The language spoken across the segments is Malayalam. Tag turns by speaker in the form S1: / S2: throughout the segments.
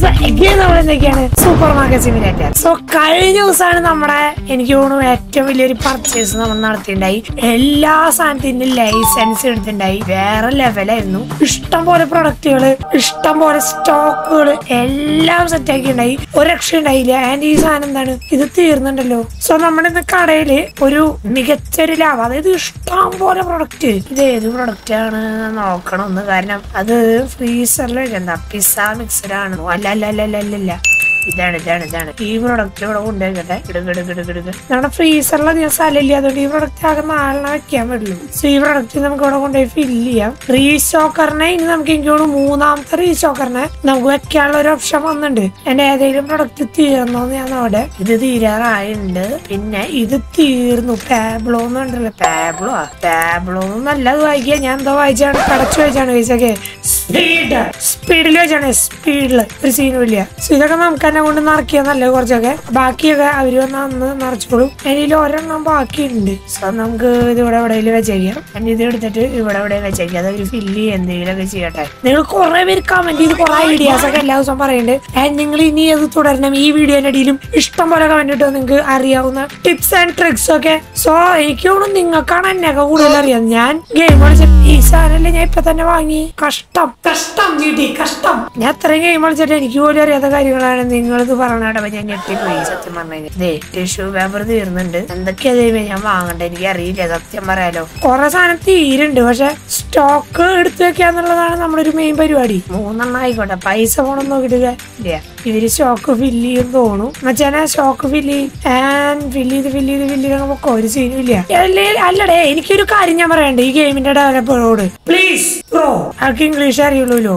S1: നമ്മൾ എന്തൊക്കെയാണ് സൂപ്പർ മാർക്കറ്റ് സിമിലേറ്റർ സോ കഴിഞ്ഞ ദിവസമാണ് നമ്മുടെ എനിക്ക് തോന്നുന്നു ഏറ്റവും വലിയൊരു പർച്ചേസ് നമ്മൾ നടത്തിയിട്ടുണ്ടായി എല്ലാ സാധനത്തിനും ലൈസൻസ് എടുത്തിട്ടുണ്ടായി വേറെ ലെവലായിരുന്നു ഇഷ്ടം പോലെ പ്രൊഡക്റ്റുകൾ ഇഷ്ടം പോലെ സ്റ്റോക്കുകൾ എല്ലാം സെറ്റ് ആക്കിയിട്ടുണ്ടായി ഒരു രക്ഷ ഉണ്ടായില്ല ആൻഡ് ഈ സാധനം എന്താണ് ഇത് തീർന്നുണ്ടല്ലോ സോ നമ്മുടെ ഇന്ന് കടയില് ഒരു മികച്ചൊരു ലാഭം അതായത് ഇഷ്ടം പോലെ പ്രൊഡക്റ്റ് ഇത് ഏത് പ്രൊഡക്റ്റ് ആണ് നോക്കണം ഒന്ന് കാരണം അത് ഫ്രീസറിൽ വെക്കണ്ട പിസ്സ മിക്സഡ് ആണ് അല്ല അല്ല അല്ല അല്ല അല്ല അല്ല ഇതാണ് ഇതാണ് ഇതാണ് ഈ പ്രൊഡക്റ്റ് ഇവിടെ കൊണ്ടുവയ്ക്കട്ടെ ഇടുക ഇടുക ഇടുക ഇടുക നമ്മുടെ ഫ്രീസറിൽ അധികം സ്ഥലമില്ല അതുകൊണ്ട് ഈ പ്രൊഡക്റ്റ് ആകെ നാലെണ്ണം വെക്കാൻ പറ്റുള്ളൂ സോ ഈ പ്രൊഡക്റ്റ് നമുക്ക് ഇവിടെ കൊണ്ടുപോയി ഫില്ല് ചെയ്യാം റീസ്റ്റോക്കറിനെ ഇനി നമുക്ക് എനിക്ക് തോന്നുന്നു മൂന്നാമത്തെ റീസ്റ്റോക്കറിനെ നമുക്ക് വെക്കാനുള്ള ഒരു ഓപ്ഷൻ വന്നിട്ടുണ്ട് എന്റെ ഏതെങ്കിലും പ്രൊഡക്റ്റ് തീർന്നോന്ന് ഞാൻ അവിടെ ഇത് തീരാറായിട്ടുണ്ട് പിന്നെ ഇത് തീർന്നു പാബ്ലോ എന്ന് കണ്ടല്ലോ പാബ്ലോ ആ പാബ്ലോ നല്ലത് വായിക്കുക ഞാൻ എന്തോ വായിച്ചാണ് കടച്ചു വായിച്ചാണ് വായിച്ചൊക്കെ സ്പീഡ് സ്പീഡിൽ വെച്ചാണ് സ്പീഡില് ഒരു സീനും ഇല്ല So ഇതൊക്കെ നമുക്ക് തന്നെ കൊണ്ട് നിറക്കിയാൽ നല്ല കുറച്ചൊക്കെ ബാക്കിയൊക്കെ അവര് വന്ന് അന്ന് നിറച്ചോളും അതിൽ ഒരെണ്ണം ബാക്കിയുണ്ട് സോ നമുക്ക് ഇത് ഇവിടെ എവിടെയെങ്കിലും വെച്ചേക്കാം and ഇത് എടുത്തിട്ട് ഇവിടെ എവിടെ വെച്ചേക്കാം അത് ഫില്ല് എന്തെങ്കിലുമൊക്കെ ചെയ്യട്ടെ നിങ്ങൾ കുറെ പേര് കമന്റ് ചെയ്ത് കുറെ ഐഡിയാസ് ഒക്കെ എല്ലാ ദിവസവും പറയുന്നുണ്ട് ആൻഡ് നിങ്ങൾ ഇനി അത് തുടരണം ഈ വീഡിയോന്റെ അടിയിലും ഇഷ്ടം പോലെ കമന്റ് ഇട്ടോ നിങ്ങൾക്ക് അറിയാവുന്ന ടിപ്സ് ആൻഡ് ട്രിക്സ് ഒക്കെ സോ എനിക്ക് തോന്നുന്നു നിങ്ങൾക്കാണ് എന്നെയൊക്കെ കൂടുതൽ അറിയാം ഞാൻ ഗെയിം കളിച്ചിട്ട് ഈ സാധനമല്ലേ ഞാൻ ഇപ്പൊ തന്നെ വാങ്ങി കഷ്ടം കഷ്ടം വീട്ടി കഷ്ടം ഞാൻ അത്രയും ഗെയിം കളിച്ചിട്ട് എനിക്ക് പോലും അറിയാത്ത കാര്യങ്ങളാണ് നിങ്ങളിത് പറഞ്ഞാടപ്പോ ഞാൻ ഞെട്ടിപ്പോയി സത്യം പറഞ്ഞു ദേ ടിഷ്യൂ പേപ്പർ തീർന്നുണ്ട് എന്തൊക്കെയാ ദൈവം ഞാൻ വാങ്ങണ്ട എനിക്ക് അറിയില്ല സത്യം പറയാലോ കുറെ സാധനം തീരുണ്ട് പക്ഷെ സ്റ്റോക്ക് എടുത്തു വെക്കാന്നുള്ളതാണ് നമ്മുടെ ഒരു മെയിൻ പരിപാടി മൂന്നെണ്ണം ആയിക്കോട്ടെ പൈസ പോണം നോക്കിട്ട് ഇല്ല ഇവര് സ്റ്റോക്ക് ഫില്ല് ചെയ്യും തോന്നും മച്ചാനെ സ്റ്റോക്ക് ഫില്ല് ചെയ്യും ആൻഡ് ഫില്ല് ചെയ്ത് ഫില്ല് ചെയ്ത് ഫില്ല് ചെയ്ത് നമുക്ക് ഒരു സീനും ഇല്ല അല്ലേ- അല്ലടേ എനിക്കൊരു കാര്യം ഞാൻ പറയണ്ടേ ഈ ഗെയിമിന്റെ ഡെവലപ്പറോട് പ്ലീസ് ബ്രോ ആൾക്ക് ഇംഗ്ലീഷ് അറിയുള്ളൂല്ലോ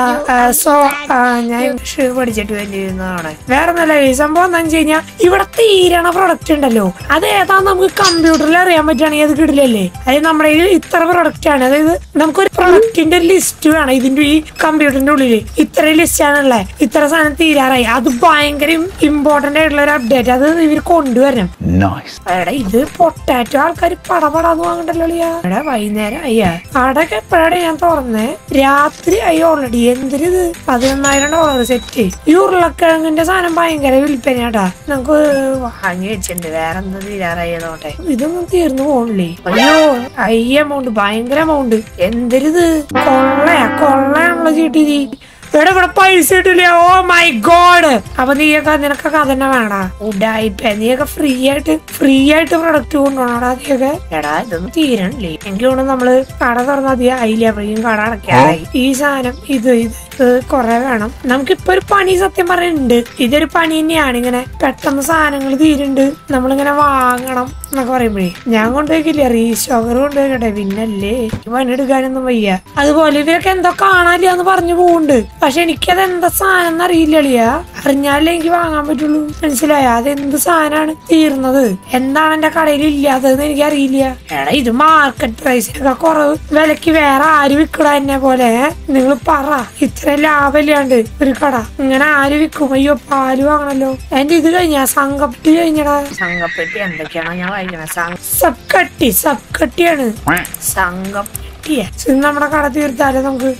S1: സോ ഞാൻ ഇംഗ്ലീഷ് പഠിച്ചിട്ട് വേണ്ടിയിരുന്നതാണ് വേറെ ഒന്നല്ല ഈ സംഭവം എന്താ വെച്ച് കഴിഞ്ഞാൽ ഇവിടെ തീരണ പ്രൊഡക്റ്റ് ഉണ്ടല്ലോ അത് ഏതാന്ന് നമുക്ക് കമ്പ്യൂട്ടറിൽ അറിയാൻ പറ്റുകയാണെങ്കിൽ അത് കിടിലല്ലേ അതായത് നമ്മുടെ കയ്യിൽ ഇത്ര പ്രൊഡക്റ്റ് ആണ് അതായത് നമുക്കൊരു പ്രൊഡക്റ്റിന്റെ ഒരു ലിസ്റ്റ് വേണം ഇതിന്റെ ഈ കമ്പ്യൂട്ടറിന്റെ ഉള്ളിൽ ഇത്ര ലിസ്റ്റ് ആണല്ലേ ഇത്ര സാധനം തീരാറായി അത് ഭയങ്കര ഇമ്പോർട്ടന്റ് ആയിട്ടുള്ള ഒരു അപ്ഡേറ്റ് അത് ഇവർ കൊണ്ടുവരണം
S2: Nice.
S1: എടാ ഇത് പൊട്ടാറ്റോ ആൾക്കാർ പടപടാന്ന് വാങ്ങണ്ടല്ലോ അളിയാ. എടാ വൈകുന്നേരം അയ്യാ കടക്ക് എപ്പോഴാണ് ഞാൻ തുറന്നേ രാത്രി ആയി ഓൾറെഡി എന്തിനിത് പതിനൊന്നായിരം ഡോളർ സെറ്റ് ഈ ഉരുളക്കിഴങ്ങിന്റെ സാധനം ഭയങ്കര വിൽപ്പനയാട്ടാ നമുക്ക് വാങ്ങി വെച്ചിട്ടുണ്ട് വേറെ എന്താ തീരാറായി നോട്ടെ ഇതൊന്നും തീർന്നു പോണില്ലേ അയ്യോ ഐ എമൗണ്ട് ഭയങ്കര എമൗണ്ട് എന്തിരിത് കൊള്ളയാ കൊള്ളയാണല്ലോ ചീട്ടി നീ ഇവിടെ ഇവിടെ പൈസ കിട്ടില്ല ഓ മൈ ഗോഡ് അപ്പൊ നീയൊക്കെ നിനക്കൊക്കെ അതന്നെ വേടാ ഉഡായിപ്പ നീയൊക്കെ ഫ്രീ ആയിട്ട് ഫ്രീ ആയിട്ട് പ്രൊഡക്റ്റ് കൊണ്ടുപോകണടാ നീയൊക്കെ എടാ ഇതൊന്നും തീരണില്ലേ എനിക്ക് തോന്നുന്നു നമ്മള് കട തുറന്നാൽ അധികം ആയില്ല അപ്പോഴേക്കും കട അടയ്ക്കാറായി ഈ സാധനം ഇത് ഇത് ഇത് കൊറേ വേണം നമുക്കിപ്പൊ ഒരു പണി സത്യം പറയുന്നുണ്ട് ഇതൊരു പണി തന്നെയാണ് ഇങ്ങനെ പെട്ടെന്ന് സാധനങ്ങൾ തീരുണ്ട് നമ്മളിങ്ങനെ വാങ്ങണം എന്നൊക്കെ പറയുമ്പോഴേ ഞാൻ കൊണ്ടുപോയിക്കില്ല റീസ്റ്റോക്കർ കൊണ്ടുപോയിക്കട്ടെ പിന്നല്ലേ എനിക്ക് പണിയെടുക്കാനൊന്നും വയ്യ അതുപോലെ ഇവരൊക്കെ എന്തോ കാണാനില്ല എന്ന് പറഞ്ഞു പോകുന്നുണ്ട് പക്ഷെ എനിക്കത് എന്താ സാധനം എന്ന് അറിയില്ലളിയാ അറിഞ്ഞാലേ എനിക്ക് വാങ്ങാൻ പറ്റുള്ളൂ മനസ്സിലായ അത് എന്ത് സാധനമാണ് തീർന്നത് എന്താണ് എന്റെ കടയിൽ ഇല്ലാത്തതെന്ന് എനിക്ക് അറിയില്ല എടാ ഇത് മാർക്കറ്റ് പ്രൈസിനൊക്കെ കുറവ് വിലക്ക് വേറെ ആര് വിൽക്കട എന്നെ പോലെ നിങ്ങൾ പറ ഇത്ര ലാഭമില്ലാണ്ട് ഒരു കട ഇങ്ങനെ ആര് വിൽക്കും അയ്യോ പാല് വാങ്ങണല്ലോ എന്റെ ഇത് കഴിഞ്ഞാ സംഘപ്പെട്ടി കഴിഞ്ഞടാ സംഘപ്പെട്ടി എന്തൊക്കെയാണോ ഞാൻ വായിക്കണേ സബ് കട്ടി സബ് കട്ടിയാണ് സംഘപ്പെട്ടിയ ഇത് നമ്മുടെ കട തീർത്താലേ നമുക്ക്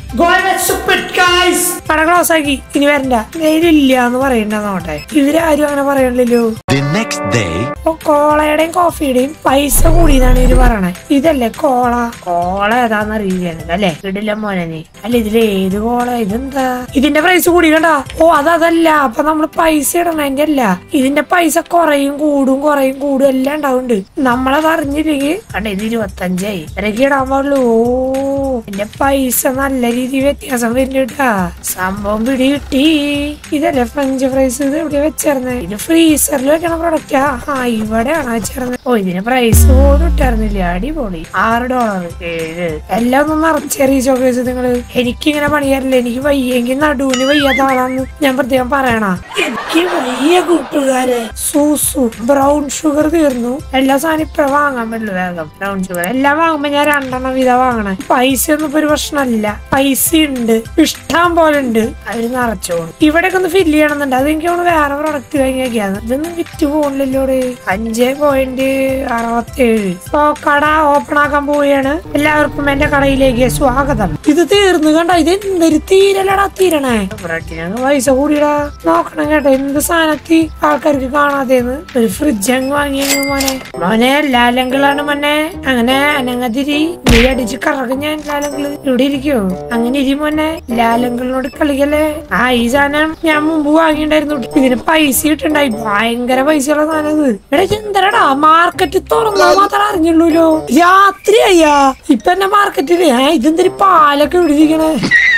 S1: കട ക്ലോസ് ആക്കി ഇനി വരണ്ട നേരില്ല എന്ന് പറയണ്ട നോട്ടെ ഇവരാരും അങ്ങനെ പറയണില്ലല്ലോ
S2: The next day.
S1: അപ്പൊ കോളയുടെയും കോഫിയുടെയും പൈസ കൂടിയതാണ് ഇവര് പറയണേ ഇതല്ലേ കോള കോള ഏതാന്ന് അറിയില്ല അല്ലേ ഇടില്ല മോനെ നീ അല്ല ഇതില് ഏത് കോള ഇതെന്താ ഇതിന്റെ പ്രൈസ് കൂടി കണ്ടാ ഓ അതതല്ല അപ്പൊ നമ്മള് പൈസ ഇടണതിന്റെ അല്ല ഇതിന്റെ പൈസ കുറയും കൂടും കുറയും കൂടും എല്ലാം ഉണ്ടാവുന്നുണ്ട് നമ്മളത് അറിഞ്ഞില്ലെങ്കിൽ കണ്ട ഇത് ഇരുപത്തഞ്ചായി ഇവരൊക്കെ ഇടാൻ പാടുള്ളൂ ഓ ഇതിന്റെ പൈസ നല്ല രീതിയിൽ വ്യത്യാസം വരുന്നുണ്ടാ സംഭവം പിടി കിട്ടി ഇതല്ലേ ഫ്രഞ്ച് ഫ്രൈസ് ഇത് എവിടെ വെച്ചേർന്നേ ഇത് ഫ്രീസറിൽ വെക്കണ പ്രൊഡക്റ്റാ ആ ഇവിടെയാണ് വെച്ചേർന്നത് ഓ ഇതിന് പ്രൈസ് പോലും ഇട്ടായിരുന്നില്ല അടിപൊളി ആറ് ഡോളർ ഏഴ് എല്ലാം ഒന്ന് നിറച്ചേറിയ ചോക്ലേറ്റ്സ് നിങ്ങള് എനിക്കിങ്ങനെ പണിയാറില്ല എനിക്ക് വയ്യെങ്കിൽ നടുവിന് വയ്യാത്ത ആളാന്ന് ഞാൻ പ്രത്യേകം പറയണ എനിക്ക് വയ്യ കൂട്ടുകാരെ സൂസു ബ്രൗൺ ഷുഗർ തീർന്നു എല്ലാ സാധനം ഇപ്പഴ വാങ്ങാൻ പറ്റുള്ളൂ വേഗം ബ്രൗൺ ഷുഗർ എല്ലാം വാങ്ങുമ്പോ ഞാൻ രണ്ടെണ്ണം വീതം വാങ്ങണം വാങ്ങണേ പൈസ ഒന്നും ഇപ്പൊ ഒരു പ്രശ്നമല്ല പൈസ ഉണ്ട് ഇഷ്ടം പോലെ ഉണ്ട് അവര് നിറച്ചോളും ഇവിടെയൊക്കെ ഒന്ന് ഫില്ല് ചെയ്യണമെന്നുണ്ട് അത് എനിക്ക് തോന്നുന്നു വേറെ പ്രൊഡക്റ്റ് കഴിഞ്ഞൊക്കെയാണ് ഇതൊന്നും വിറ്റ് പോകണില്ലല്ലോടെ അഞ്ച് പോയിന്റ് അറുപത്തേഴ് ഇപ്പൊ കട ഓപ്പൺ ആക്കാൻ പോവുകയാണ് എല്ലാവർക്കും എന്റെ കടയിലേക്ക് സ്വാഗതം ഇത് തീർന്നു കണ്ട ഇത് എന്തൊരു തീരലടാ തീരണേ ബ്രെഡിനങ്ങ് പൈസ കൂടിയടാ നോക്കണം കേട്ടോ എന്ത് സാധനത്തി ആൾക്കാർക്ക് കാണാതെന്ന് ഒരു ഫ്രിഡ്ജ് അങ്ങ് വാങ്ങിയെന്ന് മോനെ മോനെ ലാലങ്കിളാണ് മോനെ അങ്ങനെ അനങ്ങതിരി നീ അടിച്ച് കറക്കും ഞാൻ ലാലങ്കിള് ഇവിടെ ഇരിക്കോ അങ്ങനെ ഇരി മോനെ ലാലങ്കിളിനോട് കളിക്കല്ലേ ആ ഈ സാധനം ഞാൻ മുമ്പ് വാങ്ങിണ്ടായിരുന്നു ഇതിന് പൈസ കിട്ടുണ്ടായി ഭയങ്കര പൈസയുള്ള സാധനം ഇത് എടാ എന്തരടാ മാർക്കറ്റ് തുറന്നാ മാത്രം അറിഞ്ഞുള്ളൂല്ലോ രാത്രി അയ്യാ ഇപ്പൊ എന്നെ മാർക്കറ്റില് ഏ ഇതെന്തൊരു പാലൊക്കെ ഇവിടെ ഇരിക്കണേ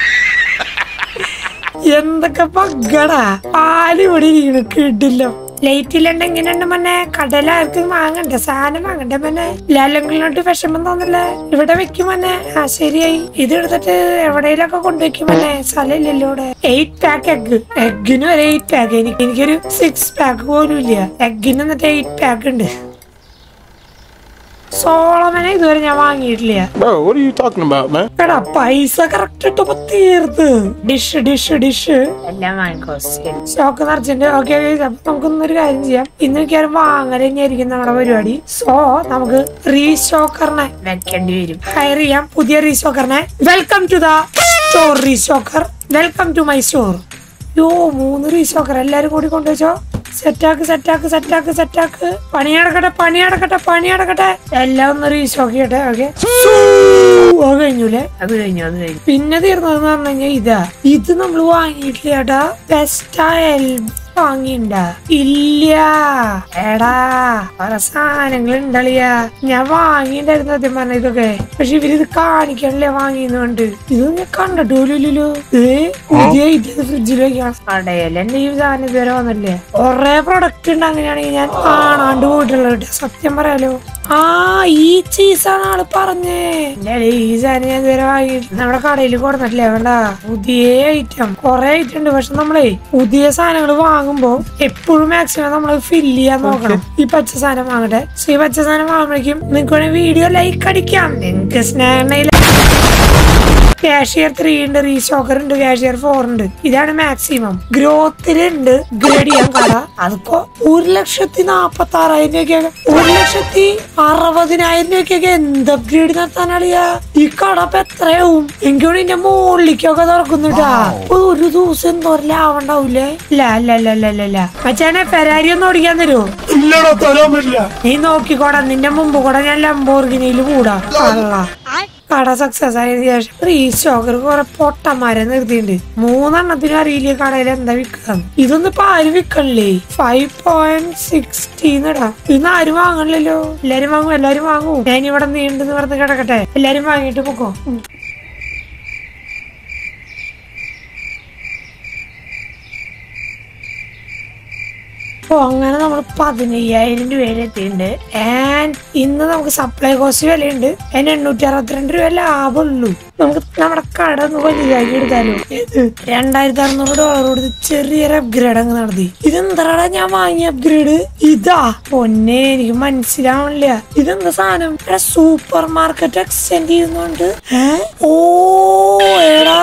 S1: എന്തൊക്കെ പഗടാ പാല് ഇവിടെ ഇരിക്കണ കിടില്ലോ ലൈറ്റ് ഇല്ലണ്ട് എങ്ങനെയുണ്ട് മന്നെ കടലാർക്കും വാങ്ങണ്ടേ സാധനം വാങ്ങണ്ടേ മന്നെ ലാലങ്കിലോട്ട് വിഷമം തോന്നില്ല ഇവിടെ വെക്കും മന്നെ ആ ശരിയായി ഇത് എടുത്തിട്ട് എവിടെയെങ്കിലൊക്കെ കൊണ്ടുവയ്ക്കും മന്നെ സ്ഥലമില്ലല്ലോ ഇവിടെ എയ്റ്റ് പാക്ക് എഗ് എഗിന് ഒരു എയ്റ്റ് പാക്ക് എനിക്ക് എനിക്കൊരു സിക്സ് പാക്ക് പോലും ഇല്ല എഗിന് എന്നിട്ട് എയ്റ്റ് പാക്ക് ഉണ്ട് സോളമനെ ഇതുവരെ ഞാൻ വാങ്ങിയിട്ടില്ല
S2: Bro, what are you talking about, man?
S1: എടാ പൈസ കറക്റ്റ് ഇട്ടപ്പോ തീർത്ത് ഡിഷ് ഡിഷ് ഡിഷ് എല്ലാം വാങ്ങിക്കോ സ്റ്റോക്ക് നിറച്ചിട്ടുണ്ട് ഓക്കെ അപ്പൊ നമുക്കൊന്നൊരു കാര്യം ചെയ്യാം ഇന്ന് മിക്കവാറും വാങ്ങൽ തന്നെയായിരിക്കും നമ്മുടെ പരിപാടി സോ നമുക്ക് റീസ്റ്റോക്കറിനെ വെക്കേണ്ടി വരും ഹയർ ചെയ്യാം പുതിയ റീസ്റ്റോക്കറിനെ welcome to the store restocker welcome to my store yo മൂന്ന് റീസ്റ്റോക്കർ എല്ലാരും കൂടി കൊണ്ടുവച്ചോ സെറ്റാക്ക് സെറ്റാക്ക് സെറ്റാക്ക് സെറ്റാക്ക് പണിയടക്കട്ടെ പണിയടക്കട്ടെ പണിയടക്കട്ടെ എല്ലാം ഒന്ന് റീസ്റ്റോക്ക് ചെയ്യട്ടെ ഓക്കെ അത് കഴിഞ്ഞൂലേ അത് കഴിഞ്ഞു അത് കഴിഞ്ഞു പിന്നെ തീർന്നതെന്ന് പറഞ്ഞു കഴിഞ്ഞാൽ ഇതാ ഇത് നമ്മൾ വാങ്ങിയിട്ടില്ല ചേട്ടാ ബെസ്റ്റ് വാങ്ങിണ്ട ഇല്ല എടാ പല സാധനങ്ങൾ ഉണ്ടളിയാ ഞാൻ വാങ്ങിണ്ടായിരുന്നു ആദ്യം പറഞ്ഞ ഇതൊക്കെ പക്ഷെ ഇവരിത് കാണിക്കണല്ലേ വാങ്ങിയെന്നുണ്ട് ഇത് ഞാൻ കണ്ടിട്ട് പോലില്ലല്ലോ ഏ പുതിയ ഇത് ഫ്രിഡ്ജിൽ വെക്കണം കടയിൽ എന്റെ ഈ സാധനം ഇതുവരെ വന്നില്ലേ കൊറേ പ്രൊഡക്റ്റ് ഉണ്ട് അങ്ങനെയാണെങ്കിൽ ഞാൻ കാണാണ്ട് പോയിട്ടുള്ളത് കേട്ടോ. സത്യം പറയാലോ ആ ഈ ചീസാണ് ആള് പറഞ്ഞേ ഇല്ല, ഈ സാധനം ഞാൻ ഇതുവരെ വാങ്ങി നമ്മുടെ കടയിൽ കൊടുത്തിട്ടില്ലേ വേണ്ട പുതിയ ഐറ്റം കൊറേ ഐറ്റം ഉണ്ട് പക്ഷെ നമ്മളേ പുതിയ സാധനങ്ങൾ വാങ്ങുമ്പോ എപ്പോഴും മാക്സിമം നമ്മൾ ഫില്ല് ചെയ്യാൻ നോക്കണം ഈ പച്ച സാധനം വാങ്ങട്ടെ So, ഈ പച്ച സാധനം വാങ്ങുമ്പോഴേക്കും നിങ്ങൾക്ക് വേണമെങ്കിൽ വീഡിയോ ലൈക്ക് അടിക്കാം നിങ്ങൾക്ക് സ്നേഹ കാഷ്യർ ത്രീ ഉണ്ട് റീസ്റ്റോക്കർ ഉണ്ട് കാഷ്യർ ഫോർ ഉണ്ട് ഇതാണ് മാക്സിമം ഗ്രോത്തിലുണ്ട് ഗ്രേഡ് ചെയ്യാൻ കട അതിപ്പോ ഒരു ലക്ഷത്തി നാപ്പത്തി ആറായിരം രൂപയ്ക്കൊക്കെ ഒരു ലക്ഷത്തി അറുപതിനായിരം രൂപയ്ക്കൊക്കെ എന്ത് അപ്ഗ്രേഡ് നടത്താനാളിയാ ഈ കട ഇപ്പൊ എത്രയാവും എനിക്കോട് ഇതിന്റെ മുകളിലേക്കൊക്കെ തുറക്കുന്നുട്ടാ അപ്പൊ ഒരു ദിവസം എന്തോരം ലാഭം ഉണ്ടാവൂലേ ഇല്ല ഇല്ല ഇല്ല ഇല്ല ഇല്ല ഇല്ല മച്ചാനെ ഫെരാരി ഒന്ന് ഓടിക്കാൻ തരുമോ
S2: ഇല്ലടാ തരാൻ പറ്റില്ല
S1: നീ നോക്കിക്കോടാ നിന്റെ മുമ്പ് കൂടെ ഞാൻ ലംബോർഗിനിയിൽ കൂടാ കള്ള കട സക്സസ് ആയതിനു ശേഷം റീസ്റ്റോക്കർ കുറെ പൊട്ടന്മാരെ നിർത്തിയിട്ടുണ്ട് മൂന്നെണ്ണത്തിനും അറിയില്ല കടയിൽ എന്താ വിൽക്കാന്ന് ഇതൊന്നും ഇപ്പൊ ആരും വിൽക്കണില്ലേ ഫൈവ് പോയിന്റ് സിക്സ്റ്റീന്ന് ഇടാം ഇന്ന് ആരും വാങ്ങണില്ലല്ലോ എല്ലാരും വാങ്ങും എല്ലാരും വാങ്ങും ഞാൻ ഇവിടെ നീണ്ടെന്ന് പറഞ്ഞ് കിടക്കട്ടെ എല്ലാരും വാങ്ങിയിട്ട് പൊക്കോ ഉം. അപ്പൊ അങ്ങനെ നമ്മൾ പതിനയ്യായിരം രൂപയിൽ എത്തിയിട്ടുണ്ട് ആൻഡ് ഇന്ന് നമുക്ക് സപ്ലൈ കോസ്റ്റ് വിലയുണ്ട് അതിന് എണ്ണൂറ്റി അറുപത്തിരണ്ട് രൂപ ലാഭമുള്ളൂ നമുക്ക് നമ്മുടെ കട ഒന്ന് വലുതാക്കി എടുത്താലോ ഇത് രണ്ടായിരത്തി അറുന്നൂറ് ഡോളർ കൊടുത്ത് ചെറിയൊരു അപ്ഗ്രേഡ് അങ്ങ് നടത്തി ഇതെന്താടാ ഞാൻ വാങ്ങിയ അപ്ഗ്രേഡ് ഇതാ പൊന്നെ എനിക്ക് മനസ്സിലാവണില്ല ഇതെന്താ സാധനം സൂപ്പർ മാർക്കറ്റ് എക്സ്റ്റെൻഡ് ചെയ്യുന്നുണ്ട് ഏ? ഓ എടാ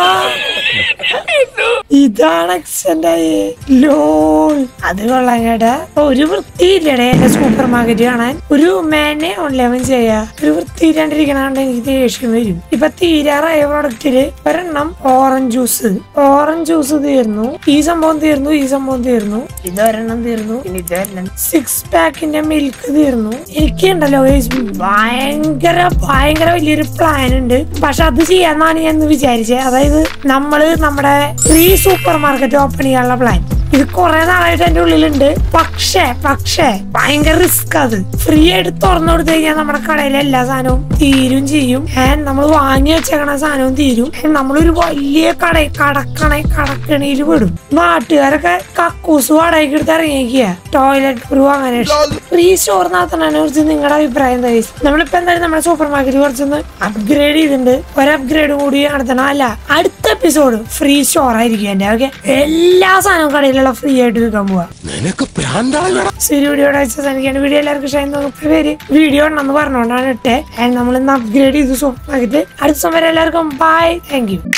S1: ഇതാണ് എക്സ്റ്റെൻഡ് ആയേ ലോൾ അത് കൊള്ളാം കേട്ടാ ഒരു വൃത്തിയില്ലടേ എന്റെ സൂപ്പർ മാർക്കറ്റ് കാണാൻ ഒരു മേനെ ഓൺലൈൻ ചെയ്യാ ഒരു വൃത്തിയില്ലാണ്ടിരിക്കണാണ്ട് എനിക്ക് ദേഷ്യം വരും ഇപ്പൊ തീരാറായ പ്രൊഡക്റ്റില് ഒരെണ്ണം ഓറഞ്ച് ജ്യൂസ് ഓറഞ്ച് ജ്യൂസ് തീർന്നു ഈ സംഭവം തീർന്നു ഈ സംഭവം തീർന്നു ഇതൊരെണ്ണം തീർന്നു ഇനി ഇതൊരെണ്ണം സിക്സ് പാക്കിന്റെ മിൽക്ക് തീർന്നു എനിക്കുണ്ടല്ലോ guys, ഭയങ്കര ഭയങ്കര വലിയൊരു പ്ലാൻ ഉണ്ട് പക്ഷെ അത് ചെയ്യാന്നാണ് ഞാൻ ഇന്ന് വിചാരിച്ചത് അതായത് നമ്മള് നമ്മുടെ ഫ്രീ സൂപ്പർ മാർക്കറ്റ് ഓപ്പൺ ചെയ്യാനുള്ള പ്ലാൻ ഇത് കുറെ നാളായിട്ട് എന്റെ ഉള്ളിലുണ്ട് പക്ഷേ പക്ഷേ ഭയങ്കര റിസ്ക് അത് ഫ്രീ ആയിട്ട് തുറന്നു കൊടുത്തു കഴിഞ്ഞാൽ നമ്മുടെ കടയിലെ എല്ലാ സാധനവും തീരും ചെയ്യും ആൻഡ് നമ്മൾ വാങ്ങി വെച്ചേക്കണ സാധനവും തീരും And നമ്മളൊരു വലിയ കട കടക്കണ കടക്കണയിൽ വിടും നാട്ടുകാരൊക്കെ കക്കൂസ് വാടകയ്ക്ക് എടുത്ത് ഇറങ്ങിയിരിക്കുക ടോയ്ലറ്റ് ബ്രൂ അങ്ങനെ ഫ്രീ സ്റ്റോർ നടത്തണതിനെ കുറിച്ച് നിങ്ങളുടെ അഭിപ്രായം എന്താ guys? നമ്മളിപ്പോ എന്തായാലും നമ്മുടെ സൂപ്പർ മാർക്കറ്റ് കുറച്ചൊന്ന് അപ്ഗ്രേഡ് ചെയ്തിട്ടുണ്ട് ഒരു അപ്ഗ്രേഡ് കൂടി നടത്തണം അല്ല അടുത്ത അടുത്ത എപ്പിസോഡ് ഫ്രീ സ്റ്റോർ ആയിരിക്കും എന്റെ ഓക്കെ എല്ലാ സാധനവും കടയിലുള്ള ഫ്രീ ആയിട്ട് വിൽക്കാൻ പോവാ
S2: നിനക്ക് പ്രാന്താളടാ
S1: ശരി വീഡിയോയുടെ വെച്ചാൽ വീഡിയോ എല്ലാവർക്കും ഷെയർ നോക്കുന്ന പേര് വീഡിയോ ഉണ്ടെന്ന് പറഞ്ഞുകൊണ്ടാണ് ഇട്ടേ ആൻഡ് നമ്മൾ ഇന്ന് അപ്ഗ്രേഡ് ചെയ്ത് സോപ്പാക്കിട്ട് അടുത്ത സമയം എല്ലാവർക്കും ബൈ താങ്ക് യു